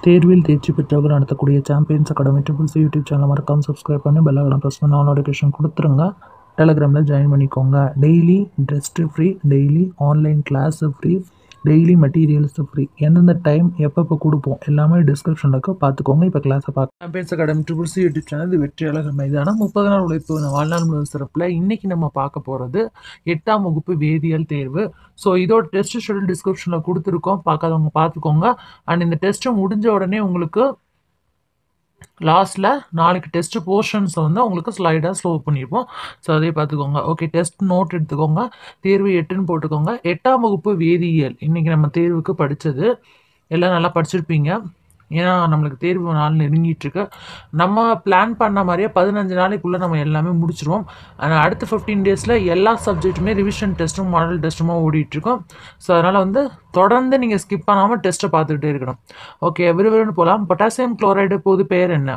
தேர்வில் தேர்ச்சி பெற்றவர்கள் நடத்தக்கூடிய champions academy triple C YouTube channel மறக்காம சப்ஸ்கிரைப் பண்ணி பெல் ஐக்கான ப்ரெஸ் பண்ணி நோட்டிஃபிகேஷன் கொடுத்துருங்க டெலகிராமில் ஜாயின் பண்ணிக்கோங்க daily test free daily online class free daily materials free எந்தெந்த டைம் எப்பப்போ கொடுப்போம் எல்லாமே டிஸ்கிரிப்ஷனில் இருக்க பார்த்துக்கோங்க இப்போ கிளாஸை பார்க்க champions academy triple C YouTube channel இது வெற்றியாளர்கள் மைதானம் முப்பது நாள் உழைப்பு வாழ்நாள் முழு சிறப்பில் இன்றைக்கி நம்ம பார்க்க போகிறது எட்டாம் வகுப்பு வேதியியல் தேர்வு ஸோ இதோட டெஸ்ட் ஷெடியூல் டிஸ்கிரிப்ஷனில் கொடுத்துருக்கோம் பார்க்காதவங்க பார்த்துக்கோங்க அண்ட் இந்த டெஸ்ட்டு முடிஞ்ச உடனே உங்களுக்கு லாஸ்ட்டில் நாளைக்கு டெஸ்ட் போர்ஷன்ஸை வந்து உங்களுக்கு ஸ்லைடாக ஸ்லோ பண்ணியிருப்போம் ஸோ அதே பார்த்துக்கோங்க ஓகே டெஸ்ட் நோட் எடுத்துக்கோங்க தேர்வு எட்டுன்னு போட்டுக்கோங்க எட்டாம் வகுப்பு வேதியியல் இன்றைக்கி நம்ம தேர்வுக்கு படித்தது எல்லாம் நல்லா படிச்சிருப்பீங்க ஏன்னா நம்மளுக்கு தேர்வு நாள் நெருங்கிட்டுருக்கு நம்ம பிளான் பண்ண மாதிரியே பதினஞ்சு நாளைக்குள்ளே நம்ம எல்லாமே முடிச்சிருவோம் ஆனால் அடுத்த ஃபிஃப்டீன் டேஸில் எல்லா சப்ஜெக்ட்டுமே ரிவிஷன் டெஸ்ட்டும் மாடல் டெஸ்ட்டுமா ஓடிட்டுருக்கோம் ஸோ அதனால் வந்து தொடர்ந்து நீங்கள் ஸ்கிப் பண்ணாமல் டெஸ்ட்டை பார்த்துக்கிட்டே இருக்கணும் ஓகே விறுவிறுன்னு போகலாம் பொட்டாசியம் குளோரைடு பொது பெயர் என்ன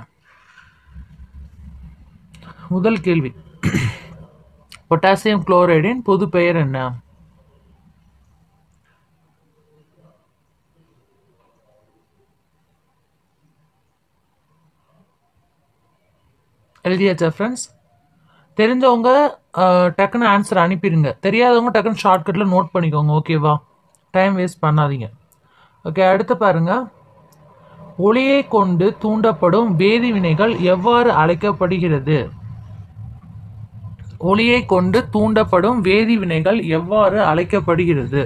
முதல் கேள்வி பொட்டாசியம் குளோரைடின் பொது பெயர் என்ன எழுதியாச்சா ஃப்ரெண்ட்ஸ் தெரிஞ்சவங்க அஹ், டக்குன்னு ஆன்சர் அனுப்பிடுங்க தெரியாதவங்க டக்குன்னு ஷார்ட்கட்டில் நோட் பண்ணிக்கோங்க ஓகேவா டைம் வேஸ்ட் பண்ணாதீங்க ஓகே அடுத்து பாருங்க ஒளியை கொண்டு தூண்டப்படும் வேதி வினைகள் எவ்வாறு அழைக்கப்படுகிறது ஒளியை கொண்டு தூண்டப்படும் வேதி வினைகள் எவ்வாறு அழைக்கப்படுகிறது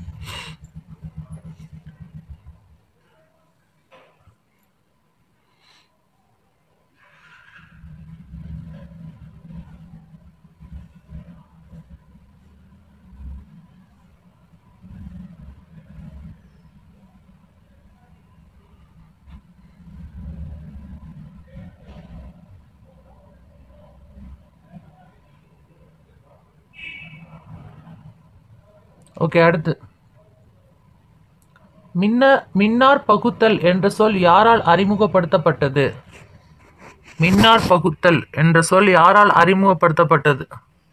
ஓகே அடுத்து மின்ன மின்னார் பகுத்தல் என்ற சொல் யாரால் அறிமுகப்படுத்தப்பட்டது மின்னார் பகுத்தல் என்ற சொல் யாரால் அறிமுகப்படுத்தப்பட்டது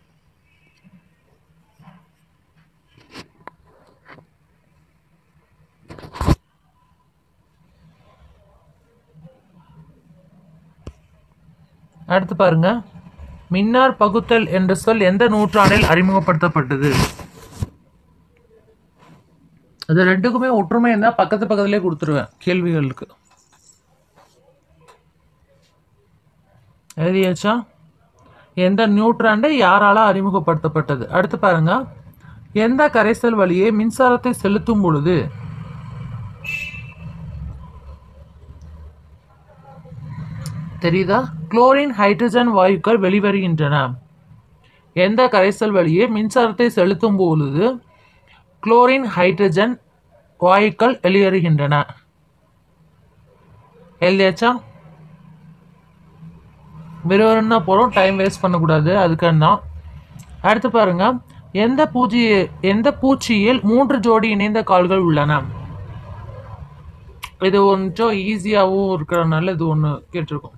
அடுத்து பாருங்க மின்னார் பகுத்தல் என்ற சொல் எந்த நூற்றாண்டில் அறிமுகப்படுத்தப்பட்டது அது ரெண்டுக்குமே ஒற்றுமை இருந்தால் பக்கத்து பக்கத்துலேயே கொடுத்துருவேன் கேள்விகளுக்கு எழுதியாச்சா எந்த நியூட்ராண்டு யாரால அறிமுகப்படுத்தப்பட்டது அடுத்து பாருங்க எந்த கரைசல் வழியே மின்சாரத்தை செலுத்தும் பொழுது தெரியுதா குளோரின் ஹைட்ரஜன் வாயுக்கள் வெளிவருகின்றன எந்த கரைசல் வழியே மின்சாரத்தை செலுத்தும் பொழுது குளோரின் ஹைட்ரஜன் வாயுக்கள் வெளியேறுகின்றன எழுதியாச்சா விறுவிறுன்னா போகிறோம் டைம் வேஸ்ட் பண்ணக்கூடாது அதுக்கான தான் அடுத்து பாருங்க எந்த பூச்சி எந்த பூச்சியில் மூன்று ஜோடி இணைந்த கால்கள் உள்ளன இது கொஞ்சம் ஈஸியாகவும் இருக்கிறனால இது ஒன்று கேட்டிருக்கோம்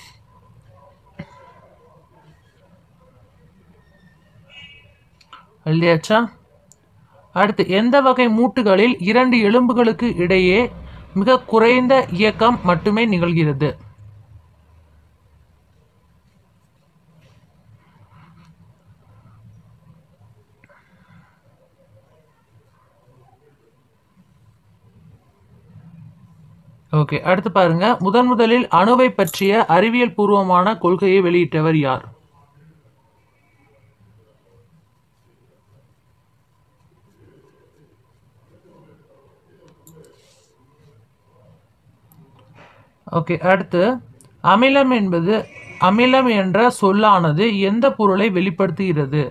எழுதியாச்சா அடுத்து எந்த வகை மூட்டுகளில் இரண்டு எலும்புகளுக்கு இடையே மிக குறைந்த இயக்கம் மட்டுமே நிகழ்கிறது ஓகே அடுத்து பாருங்க முதன் முதலில் அணுவை பற்றிய அறிவியல் பூர்வமான கொள்கையை வெளியிட்டவர் யார் ஓகே அடுத்து அமிலம் என்பது அமிலம் என்ற சொல்லானது எந்த பொருளை வெளிப்படுத்துகிறது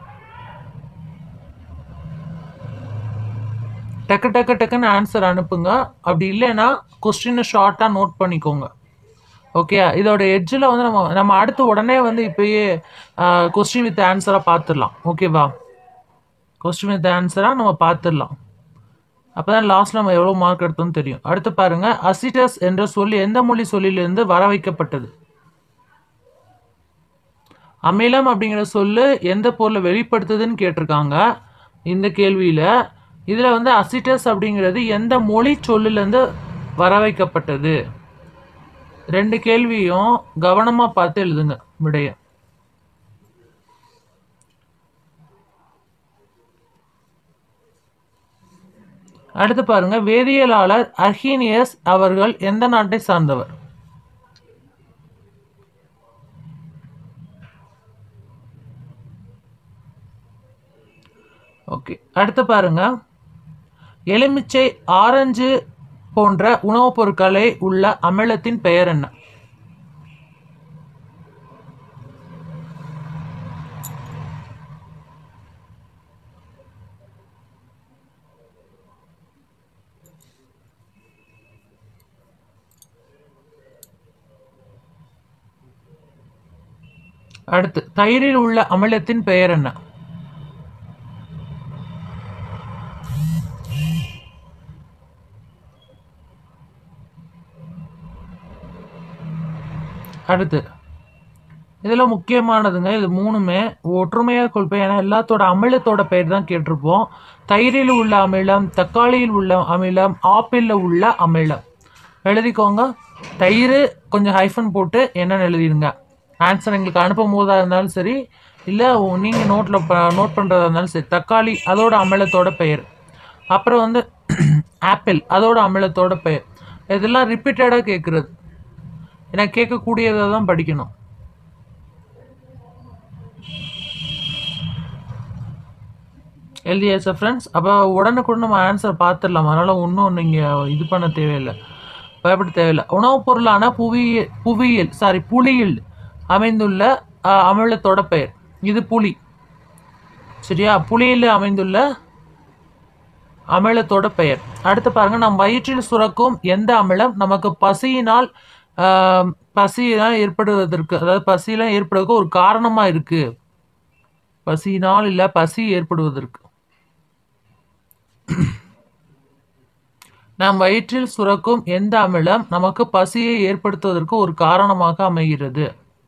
டக்கு டக்கு டக்குன்னு ஆன்சர் அனுப்புங்க அப்படி இல்லைன்னா கொஸ்டினை ஷார்ட்டாக நோட் பண்ணிக்கோங்க ஓகே இதோட எட்ஜில் வந்து நம்ம நம்ம அடுத்து உடனே வந்து இப்பயே கொஸ்டின் வித் ஆன்சராக பார்த்துடலாம் ஓகேவா கொஸ்டின் வித் ஆன்சராக நம்ம பார்த்துடலாம் அப்போ தான் லாஸ்ட் நம்ம எவ்வளோ மார்க் எடுத்தோம்னு தெரியும் அடுத்து பாருங்க அசிட்டஸ் என்ற சொல் எந்த மொழி சொல்லிலிருந்து வர வைக்கப்பட்டது அமிலம் அப்படிங்கிற சொல்லு எந்த பொருளை வெளிப்படுத்துதுன்னு கேட்டிருக்காங்க இந்த கேள்வியில் இதில் வந்து அசிட்டஸ் அப்படிங்கிறது எந்த மொழி சொல்லுலேருந்து வர வைக்கப்பட்டது ரெண்டு கேள்வியும் கவனமா பார்த்து எழுதுங்க விடைய அடுத்து பாருங்க வேதியியலாளர் அர்ஹீனியஸ் அவர்கள் எந்த நாட்டை சார்ந்தவர் ஓகே அடுத்து பாருங்க எலுமிச்சை ஆரஞ்சு போன்ற உணவுப் பொருட்களை உள்ள அமிலத்தின் பெயர் என்ன அடுத்து தயிரில் உள்ள அமிலத்தின் பெயர் என்ன அடுத்து இதில் முக்கியமானதுங்க இது மூணுமே ஒற்றுமையாக கொள்பை ஏன்னா எல்லாத்தோட அமிலத்தோட பெயர் தான் கேட்டிருப்போம் தயிரில் உள்ள அமிலம் தக்காளியில் உள்ள அமிலம் ஆப்பிளில் உள்ள அமிலம் எழுதிக்கோங்க தயிர் கொஞ்சம் ஹைஃபன் போட்டு என்னன்னு எழுதிடுங்க ஆன்சர் எங்களுக்கு அனுப்பும் போதா இருந்தாலும் சரி இல்லை நீங்கள் நோட்டில் நோட் பண்ணுறதா இருந்தாலும் சரி தக்காளி அதோட அமிலத்தோட பெயர் அப்புறம் வந்து ஆப்பிள் அதோட அமிலத்தோட பெயர் இதெல்லாம் ரிப்பீட்டடாக கேட்குறது ஏன்னா கேட்கக்கூடியதை தான் படிக்கணும் எழுதியாச்சா ஃப்ரெண்ட்ஸ் அப்போ உடனுக்குடன் நம்ம ஆன்சர் பார்த்துடலாம் அதனால் ஒன்றும் நீங்கள் இது பண்ண தேவையில்லை பயப்பட தேவையில்லை உணவுப் பொருளான புவியியல் புவியியல் சாரி புலியில் அமைந்துள்ள அஹ், அமிலத்தோட பெயர் இது புலி சரியா புலியில் அமைந்துள்ள அமிலத்தோட பெயர் அடுத்து பாருங்க நம் வயிற்றில் சுரக்கும் எந்த அமிலம் நமக்கு பசியினால் ஆஹ், பசியினால் ஏற்படுவதற்கு அதாவது பசியெல்லாம் ஏற்படுவதற்கு ஒரு காரணமா இருக்கு பசியினால் இல்ல பசி ஏற்படுவதற்கு நம் வயிற்றில் சுரக்கும் எந்த அமிலம் நமக்கு பசியை ஏற்படுத்துவதற்கு ஒரு காரணமாக அமைகிறது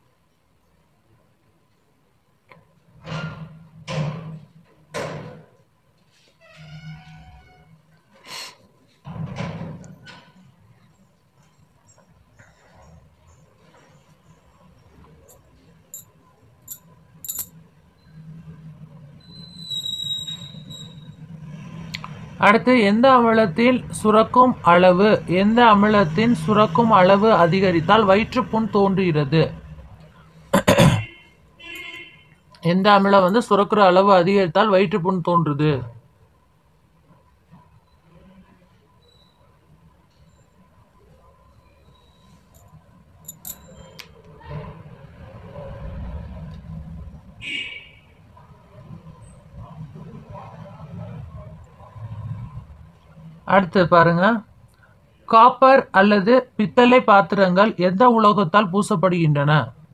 அடுத்து எந்த அமிலத்தில் சுரக்கும் அளவு எந்த அமிலத்தின் சுரக்கும் அளவு அதிகரித்தால் வயிற்றுப்புண் தோன்றுகிறது எந்த அமிலம் வந்து சுரக்கிற அளவு அதிகரித்தால் வயிற்றுப்புண் தோன்றுது அடுத்து பாருங்க காப்பர் அல்லது பித்தளை பாத்திரங்கள் எந்த உலோகத்தால் பூசப்படுகின்றன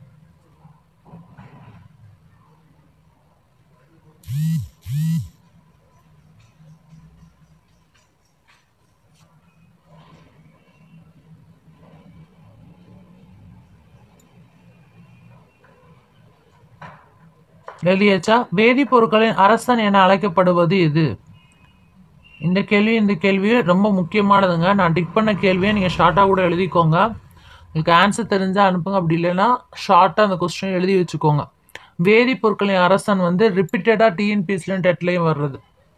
எழுதியாச்சா வேதிப்பொருட்களின் அரசன் என அழைக்கப்படுவது எது இந்த கேள்வி இந்த கேள்வி ரொம்ப முக்கியமானதுங்க நான் டிக் பண்ண கேள்வியை நீங்கள் ஷார்ட்டாக கூட எழுதிக்கோங்க உங்களுக்கு ஆன்சர் தெரிஞ்சால் அனுப்புங்க அப்படி இல்லைன்னா ஷார்ட்டாக அந்த கொஸ்டின் எழுதி வச்சுக்கோங்க வேதிப்பொருட்களின் அரசன் வந்து ரிப்பீட்டடாக டிஎன்பிஎஸ்லையும் டெட்லையும் வர்றது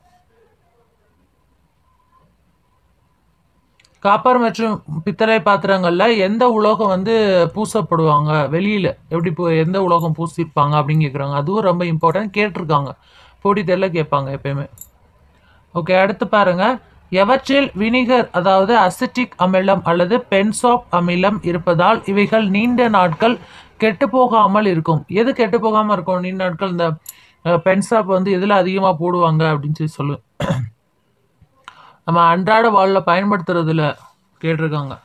காப்பர் மற்றும் பித்தளை பாத்திரங்கள்ல எந்த உலோகம் வந்து பூசப்படுவாங்க வெளியில எப்படி பூ எந்த உலோகம் பூசிருப்பாங்க அப்படின்னு கேட்குறாங்க அதுவும் ரொம்ப இம்பார்ட்டன்ட் கேட்டிருக்காங்க போட்டி தெரியல கேட்பாங்க எப்பயுமே ஓகே அடுத்து பாருங்க எவற்றில் வினிகர் அதாவது அசிட்டிக் அமிலம் அல்லது பென்சாப் அமிலம் இருப்பதால் இவைகள் நீண்ட நாட்கள் கெட்டு போகாமல் இருக்கும் எது கெட்டு போகாமல் இருக்கும் நீண்ட நாட்கள் இந்த பென்சாப் வந்து எதில் அதிகமாக போடுவாங்க அப்படின்னு சொல்லி சொல்லு நம்ம அன்றாட வாழ்வில் பயன்படுத்துறதுல கேட்டிருக்காங்க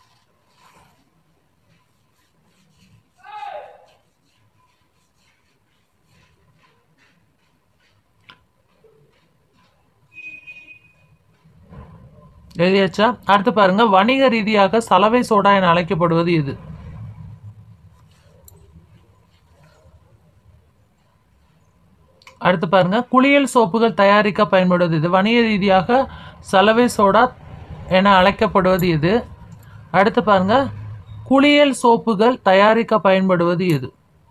எழுதியாச்சா அடுத்து பாருங்க வணிக ரீதியாக சலவை சோடா என அழைக்கப்படுவது எது அடுத்து பாருங்க குளியல் சோப்புகள் தயாரிக்க பயன்படுவது இது வணிக ரீதியாக சலவை சோடா என அழைக்கப்படுவது எது அடுத்து பாருங்க குளியல் சோப்புகள் தயாரிக்க பயன்படுவது எது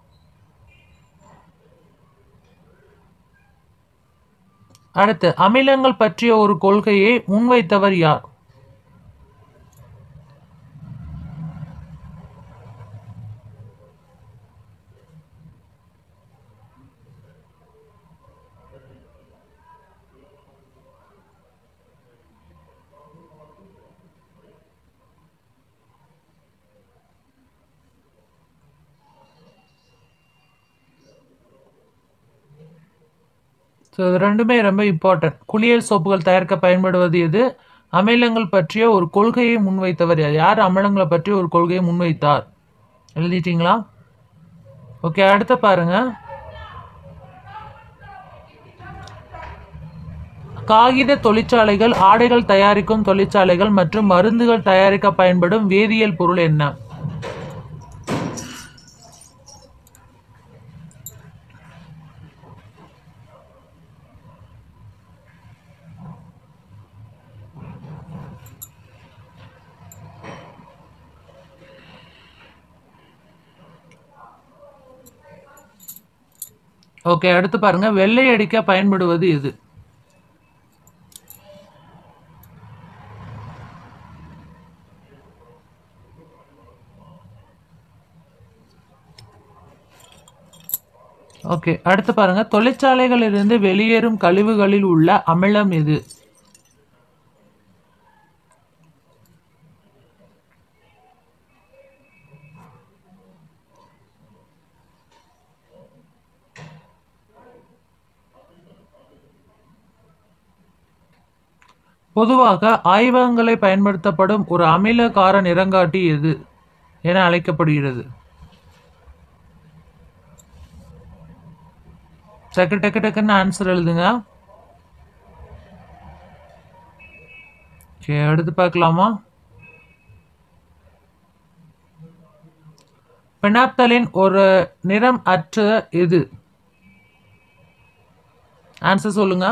அடுத்து அமிலங்கள் பற்றிய ஒரு கொள்கையை முன்வைத்தவர் யார் ஸோ இது ரெண்டுமே ரொம்ப இம்பார்ட்டன்ட் குளியல் சோப்புகள் தயாரிக்க பயன்படுவது எது அமிலங்கள் பற்றிய ஒரு கொள்கையை முன்வைத்தவர் யார் யார் அமிலங்களை பற்றி ஒரு கொள்கையை முன்வைத்தார் எழுதிட்டீங்களா ஓகே அடுத்து பாருங்க காகித தொழிற்சாலைகள் ஆடைகள் தயாரிக்கும் தொழிற்சாலைகள் மற்றும் மருந்துகள் தயாரிக்க பயன்படும் வேதியியல் பொருள் என்ன ஓகே அடுத்து பாருங்க வெள்ளை அடிக்க பயன்படுவது எது ஓகே அடுத்து பாருங்க தொழிற்சாலைகளிலிருந்து வெளியேறும் கழிவுகளில் உள்ள அமிலம் எது பொதுவாக ஆய்வகங்களை பயன்படுத்தப்படும் ஒரு அமில கார நிறங்காட்டி எது என அழைக்கப்படுகிறது டக்கு டக்கு டக்குன்னு ஆன்சர் எழுதுங்க சரி அடுத்து பார்க்கலாமா பெனாப்தலின் ஒரு நிறம் அற்ற எது ஆன்சர் சொல்லுங்க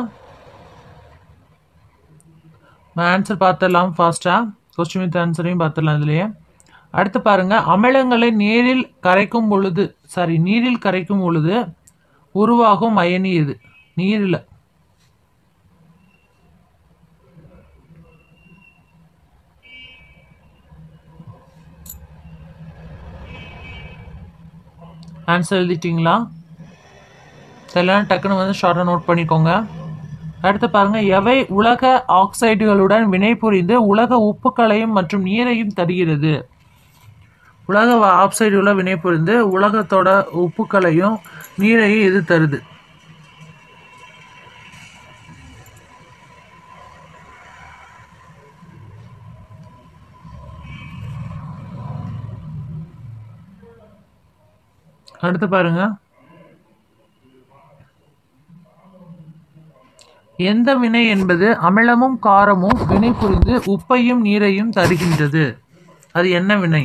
ஆன்சர் பார்த்துடலாம் ஃபாஸ்ட்டாக கொஸ்டின் வித் ஆன்சரையும் பார்த்துடலாம் இதுலேயே அடுத்து பாருங்க அமிலங்களை நீரில் கரைக்கும் பொழுது சாரி நீரில் கரைக்கும் பொழுது உருவாகும் அயனி எது நீரில் ஆன்சர் எழுதிட்டீங்களா இதெல்லாம் டக்குன்னு வந்து ஷார்ட்டாக நோட் பண்ணிக்கோங்க அடுத்து பாருங்க எவை உலக ஆக்சைடுகளுடன் வினைபுரிந்து உலக உப்புக்களையும் மற்றும் நீரையும் தருகிறது உலக ஆக்சைடுகளை வினைபுரிந்து உலகத்தோட உப்புக்களையும் நீரையும் எது தருது அடுத்து பாருங்க எந்த வினை என்பது அமிலமும் காரமும் வினை புரிந்து உப்பையும் நீரையும் தருகின்றது அது என்ன வினை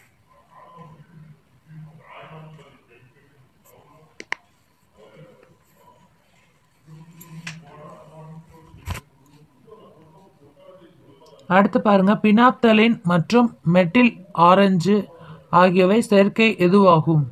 அடுத்து பாருங்க பினாப்தலின் மற்றும் மெட்டில் ஆரஞ்சு ஆகியவை செயற்கை எதுவாகும்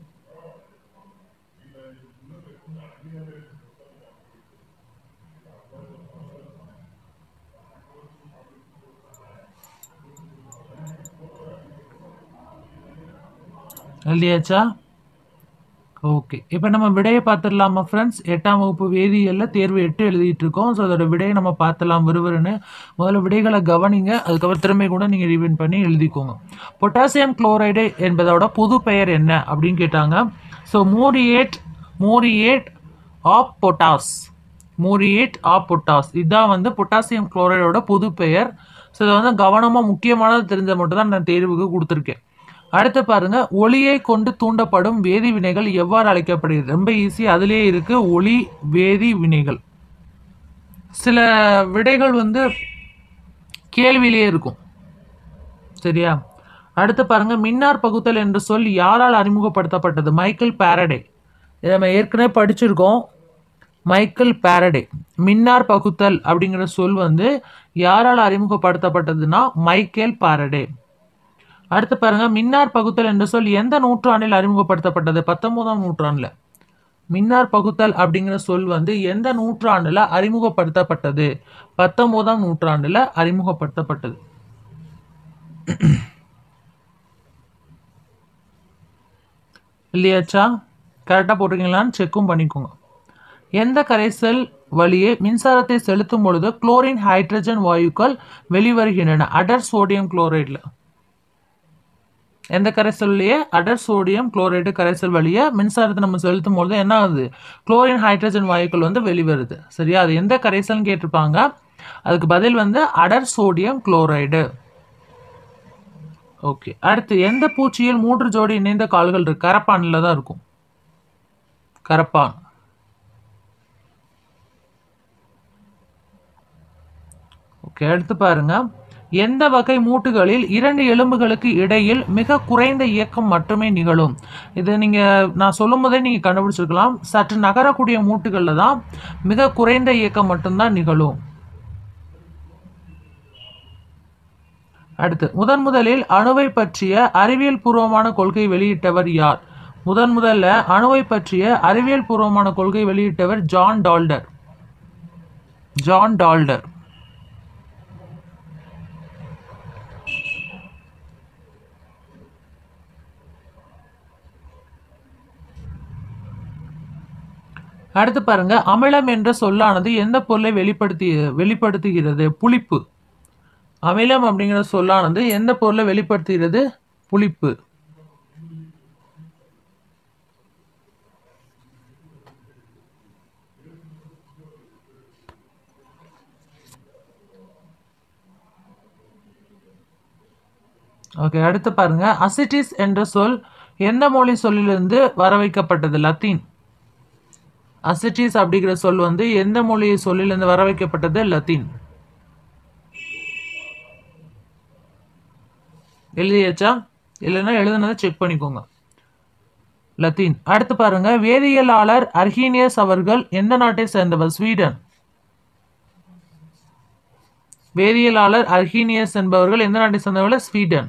எழுதியாச்சா ஓகே இப்போ நம்ம விடையை பார்த்துடலாமா ஃப்ரெண்ட்ஸ் எட்டாம் வகுப்பு வேதியியலில் தேர்வு எட்டு எழுதிட்டு இருக்கோம் ஸோ அதோட விடையை நம்ம பார்த்துலாம் விறுவிறுன்னு முதல்ல விடைகளை கவனிங்க அதுக்கப்புறம் திறமை கூட நீங்கள் ரிவின் பண்ணி எழுதிக்கோங்க பொட்டாசியம் குளோரைடு என்பதோட புது பெயர் என்ன அப்படின்னு கேட்டாங்க so muriate muriate of potash muriate of potash இதுதான் வந்து பொட்டாசியம் குளோரைடோட புது பெயர் ஸோ இதை வந்து கவனமாக முக்கியமானது தெரிஞ்ச மட்டும் தான் நான் தேர்வுக்கு கொடுத்துருக்கேன் அடுத்து பாருங்க ஒளியை கொண்டு தூண்டப்படும் வேதி வினைகள் எவ்வாறு அழைக்கப்படுகிறது ரொம்ப ஈஸி அதுலேயே இருக்கு ஒளி வேதி வினைகள் சில விடைகள் வந்து கேள்வியிலே இருக்கும் சரியா அடுத்து பாருங்க மின்னார் பகுத்தல் என்ற சொல் யாரால் அறிமுகப்படுத்தப்பட்டது மைக்கேல் பாரடே இதை நம்ம ஏற்கனவே படிச்சிருக்கோம் மைக்கேல் பாரடே மின்னார் பகுத்தல் அப்படிங்கிற சொல் வந்து யாரால் அறிமுகப்படுத்தப்பட்டதுன்னா மைக்கேல் பாரடே அடுத்து பாருங்க மின்னார் பகுத்தல் என்ற சொல் எந்த நூற்றாண்டில் அறிமுகப்படுத்தப்பட்டது பத்தொன்பதாம் நூற்றாண்டுல மின்னார் பகுத்தல் அப்படிங்கிற சொல் வந்து எந்த நூற்றாண்டுல அறிமுகப்படுத்தப்பட்டது பத்தொன்பதாம் நூற்றாண்டுல அறிமுகப்படுத்தப்பட்டது இல்லையாச்சா கரெக்டாக போட்டிருக்கீங்களான்னு செக்கும் பண்ணிக்கோங்க எந்த கரைசல் வழியே மின்சாரத்தை செலுத்தும் பொழுது குளோரின் ஹைட்ரஜன் வாயுக்கள் வெளிவருகின்றன அடர் சோடியம் குளோரைடில் எந்த கரைசல்லையே அடர் சோடியம் குளோரைடு கரைசல் வழியே மின்சாரத்தை நம்ம செலுத்தும் பொழுது என்ன ஆகுது குளோரின் ஹைட்ரஜன் வாயுக்கள் வந்து வெளிவருது சரியா அது எந்த கரைசல்னு கேட்டிருப்பாங்க அதுக்கு பதில் வந்து அடர் சோடியம் குளோரைடு ஓகே அடுத்து எந்த பூச்சியில் மூன்று ஜோடி இணைந்த கால்கள் இருக்கு கரப்பான்ல தான் இருக்கும் கரப்பான் ஓகே அடுத்து பாருங்க எந்த வகை மூட்டுகளில் இரண்டு எலும்புகளுக்கு இடையில் மிக குறைந்த இயக்கம் மட்டுமே நிகழும் இது நீங்கள் நான் சொல்லும் போதே நீங்கள் கண்டுபிடிச்சிருக்கலாம் சற்று நகரக்கூடிய மூட்டுகளில் தான் மிக குறைந்த இயக்கம் மட்டும்தான் நிகழும் அடுத்து முதன் முதலில் அணுவை பற்றிய அறிவியல் பூர்வமான கொள்கை வெளியிட்டவர் யார் முதன் முதல்ல அணுவை பற்றிய அறிவியல் பூர்வமான கொள்கை வெளியிட்டவர் ஜான் டால்டர் ஜான் டால்டர் அடுத்து பாருங்க அமிலம் என்ற சொல்லானது எந்த பொருளை வெளிப்படுத்தி வெளிப்படுத்துகிறது புளிப்பு அமிலம் அப்படிங்கிற சொல்லானது எந்த பொருளை வெளிப்படுத்துகிறது புளிப்பு ஓகே அடுத்து பாருங்க அசிட்டிஸ் என்ற சொல் எந்த மொழி சொல்லிலிருந்து வர வைக்கப்பட்டது லத்தீன் அசிட்டிஸ் அப்படிங்கிற சொல் வந்து எந்த மொழி சொல்லிலிருந்து வர வைக்கப்பட்டது லத்தீன் எழுதியாச்சா இல்லைன்னா எழுதுனதை செக் பண்ணிக்கோங்க லத்தீன் அடுத்து பாருங்க வேதியியலாளர் அர்ஹீனியஸ் அவர்கள் எந்த நாட்டை சேர்ந்தவர் ஸ்வீடன் வேதியியலாளர் அர்ஹீனியஸ் என்பவர்கள் எந்த நாட்டை சேர்ந்தவர்கள் ஸ்வீடன்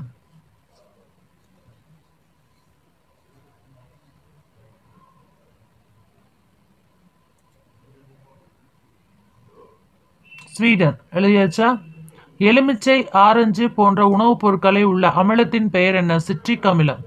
ஸ்வீடன் எழுதியாச்சா எலுமிச்சை ஆரஞ்சு போன்ற உணவுப் பொருட்களை உள்ள அமிலத்தின் பெயர் என்ன சிட்ரிக் அமிலம்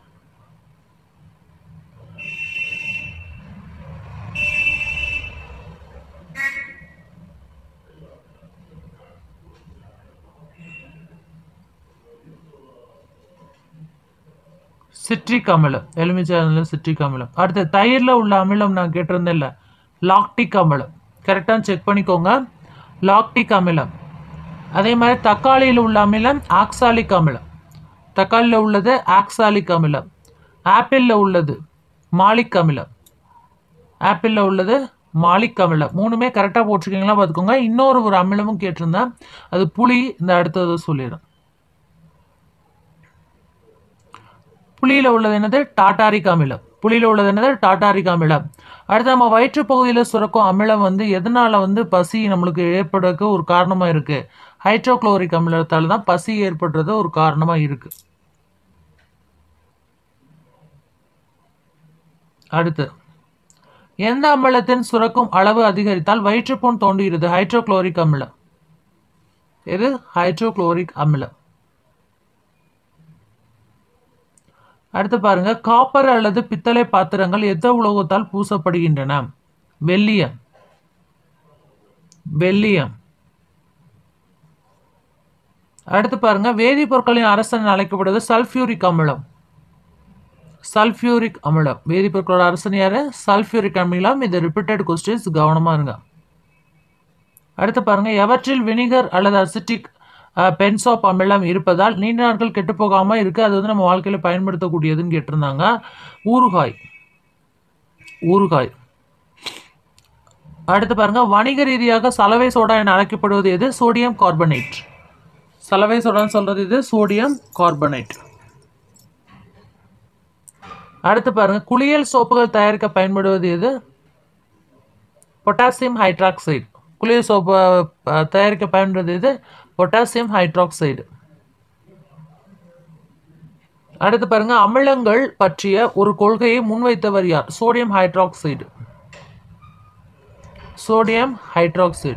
சிட்ரிக் அமிலம் எலுமிச்சை அமிலம் சிட்ரிக் அமிலம் அடுத்து தயிரில் உள்ள அமிலம் நான் கேட்டிருந்தேன்ல லாக்டிக் அமிலம் கரெக்டாக செக் பண்ணிக்கோங்க லாக்டிக் அமிலம் அதே மாதிரி தக்காளியில் உள்ள அமிலம் ஆக்சாலிக் அமிலம் தக்காளியில் உள்ளது ஆக்சாலிக் அமிலம் ஆப்பிளில் உள்ளது மாலிக் அமிலம் ஆப்பிளில் உள்ளது மாலிக் அமிலம் மூணுமே கரெக்டாக போட்டிருக்கீங்களா பார்த்துக்கோங்க இன்னொரு ஒரு அமிலமும் கேட்டிருந்தேன் அது புளி இந்த அடுத்தது சொல்லிடுறேன் புளியில் உள்ளது என்னது டாட்டாரிக் அமிலம் புளியில் உள்ளது என்னது டாட்டாரிக் அமிலம் அடுத்து நம்ம வயிற்றுப்பகுதியில் சுரக்கும் அமிலம் வந்து எதனால வந்து பசி நம்மளுக்கு ஏற்படுறதுக்கு ஒரு காரணமாக இருக்கு ஹைட்ரோக்ளோரிக் அமிலத்தால் தான் பசி ஏற்படுறது ஒரு காரணமாக இருக்கு அடுத்து எந்த அமிலத்தின் சுரக்கும் அளவு அதிகரித்தால் வயிற்றுப்புண் தோன்றுகிறது ஹைட்ரோக்ளோரிக் அமிலம் இது ஹைட்ரோக்ளோரிக் அமிலம் அடுத்து பாருங்க காப்பர் அல்லது பித்தளை பாத்திரங்கள் எந்த உலோகத்தால் பூசப்படுகின்றன வெள்ளியம் வெள்ளியம் அடுத்து பாருங்க வேதிப்பொருட்களின் அரசன் அழைக்கப்படுவது சல்ஃபியூரிக் அமிலம் சல்ஃபியூரிக் அமிலம் வேதிப்பொருட்களோட அரசன் யாரு சல்ஃபியூரிக் அமிலம் இது ரிப்பீட்டட் கொஸ்டின்ஸ் கவனமா இருங்க அடுத்து பாருங்க எவற்றில் வினிகர் அல்லது அசிட்டிக் பென்சாப் அமிலம் இருப்பதால் நீண்ட நாட்கள் கெட்டு போகாமல் இருக்கு அது வந்து நம்ம வாழ்க்கையில் பயன்படுத்தக்கூடியதுன்னு கேட்டிருந்தாங்க ஊறுகாய் ஊறுகாய் அடுத்து பாருங்க வணிக ரீதியாக சலவை சோடா என அழைக்கப்படுவது எது சோடியம் கார்பனேட் சலவை சோடான்னு சொல்றது இது சோடியம் கார்பனேட் அடுத்து பாருங்க குளியல் சோப்புகள் தயாரிக்க பயன்படுவது எது பொட்டாசியம் ஹைட்ராக்சைடு குளிர் சோப்பு அஹ், தயாரிக்க பயன்படுறது இது பொட்டாசியம் ஹைட்ராக்சைடு அடுத்து பாருங்க அமிலங்கள் பற்றிய ஒரு கொள்கையை முன்வைத்தவர் யார் சோடியம் ஹைட்ராக்சைடு சோடியம் ஹைட்ராக்சைடு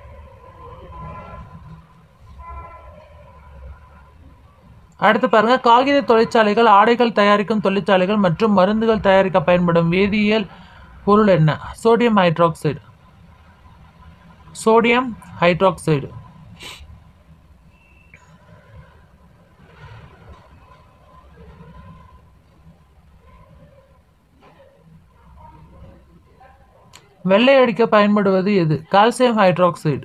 அடுத்து பாருங்க காகித தொழிற்சாலைகள் ஆடைகள் தயாரிக்கும் தொழிற்சாலைகள் மற்றும் மருந்துகள் தயாரிக்க பயன்படும் வேதியியல் பொருள் என்ன சோடியம் ஹைட்ராக்சைடு சோடியம் ஹைட்ராக்சைடு வெள்ளை அடிக்க பயன்படுவது எது கால்சியம் ஹைட்ராக்சைடு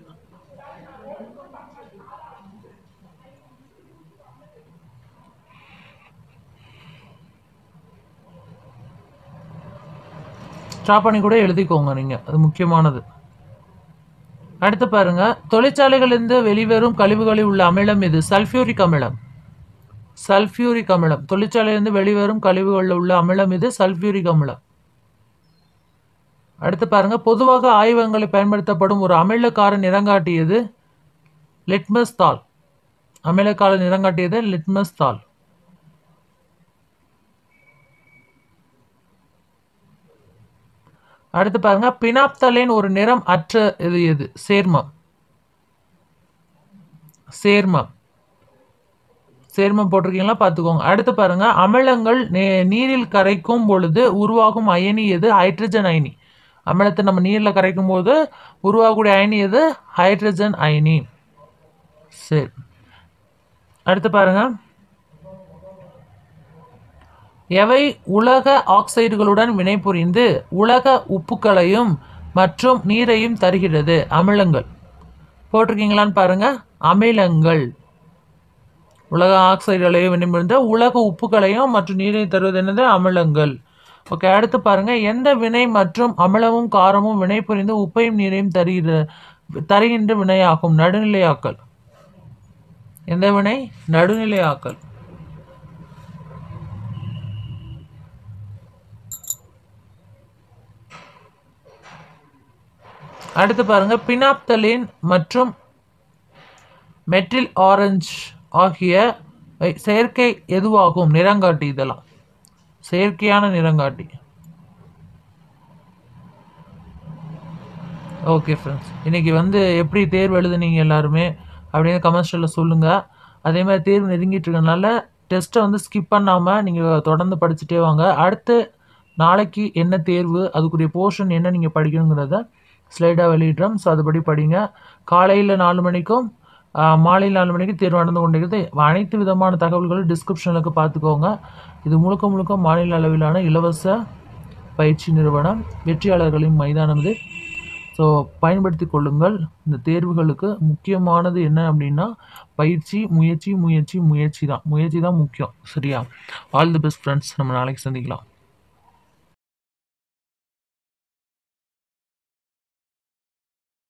ஸ்டாப் பண்ணி கூட எழுதிக்கோங்க நீங்க அது முக்கியமானது அடுத்து பாருங்க தொழிற்சாலைகளிலிருந்து வெளிவரும் கழிவுகளில் உள்ள அமிலம் எது சல்ஃபியூரிக் அமிலம் சல்ஃபியூரிக் அமிலம் தொழிற்சாலையிலிருந்து வெளிவரும் கழிவுகளில் உள்ள அமிலம் இது சல்ஃபியூரிக் அமிலம் அடுத்து பாருங்க பொதுவாக ஆய்வகங்களில் பயன்படுத்தப்படும் ஒரு அமிலக்கார நிறங்காட்டியது லிட்மஸ் தாள் அமிலக்கார நிறங்காட்டியது லிட்மஸ் தாள் அடுத்து பாருங்க பினாப்தலின் ஒரு நிறம் அற்ற இது எது சேர்மம் சேர்மம் சேர்மம் போட்டிருக்கீங்களா பார்த்துக்கோங்க அடுத்து பாருங்க அமிலங்கள் நே- நீரில் கரைக்கும் பொழுது உருவாகும் அயனி எது ஹைட்ரஜன் அயனி அமிலத்தை நம்ம நீரில் கரைக்கும் போது உருவாகக்கூடிய அயனி எது ஹைட்ரஜன் அயனி சரி அடுத்து பாருங்க எவை உலக ஆக்சைடுகளுடன் வினைபுரிந்து உலக உப்புக்களையும் மற்றும் நீரையும் தருகிறது அமிலங்கள் போட்டிருக்கீங்களான்னு பாருங்க அமிலங்கள் உலக ஆக்சைடுகளையும் வினைபுரிந்து உலக உப்புக்களையும் மற்றும் நீரையும் தருவது என்னது அமிலங்கள் ஓகே அடுத்து பாருங்க எந்த வினை மற்றும் அமிலமும் காரமும் வினைபுரிந்து உப்பையும் நீரையும் தருகிற தருகின்ற வினையாகும் நடுநிலையாக்கல் எந்த வினை நடுநிலையாக்கல் அடுத்து பாருங்க பினாப்தலின் மற்றும் மெட்டில் ஆரஞ்சு ஆகிய அஹ், செயற்கை எதுவாகும் நிறங்காட்டி இதெல்லாம் செயற்கையான நிறங்காட்டி ஓகே ஃப்ரெண்ட்ஸ் இன்னைக்கு வந்து எப்படி தேர்வு எழுதுனீங்க எல்லாருமே அப்படின்னு கமெண்ட்ஸில் சொல்லுங்கள் அதே மாதிரி தேர்வு நெருங்கிட்டு இருக்கனால டெஸ்ட்டை வந்து ஸ்கிப் பண்ணாமல் நீங்கள் தொடர்ந்து படிச்சுட்டே வாங்க அடுத்து நாளைக்கு என்ன தேர்வு அதுக்குரிய போர்ஷன் என்ன நீங்கள் படிக்கணுங்கிறத ஸ்லைடாக வெளியிடுறோம் ஸோ அதுபடி படிங்க காலையில் நாலு மணிக்கும் ஆஹ், மாலையில் நாலு மணிக்கு தேர்வு நடந்து கொண்டிருக்கிறது அனைத்து விதமான தகவல்களும் டிஸ்கிரிப்ஷனுக்கு பார்த்துக்கோங்க இது முழுக்க முழுக்க மாநில அளவிலான இலவச பயிற்சி நிறுவனம் வெற்றியாளர்களின் மைதானம் இது ஸோ பயன்படுத்தி கொள்ளுங்கள் இந்த தேர்வுகளுக்கு முக்கியமானது என்ன அப்படின்னா பயிற்சி முயற்சி முயற்சி முயற்சி தான் முயற்சி தான் முக்கியம் சரியா ஆல் தி பெஸ்ட் ஃப்ரெண்ட்ஸ் நம்ம நாளைக்கு சந்திக்கலாம்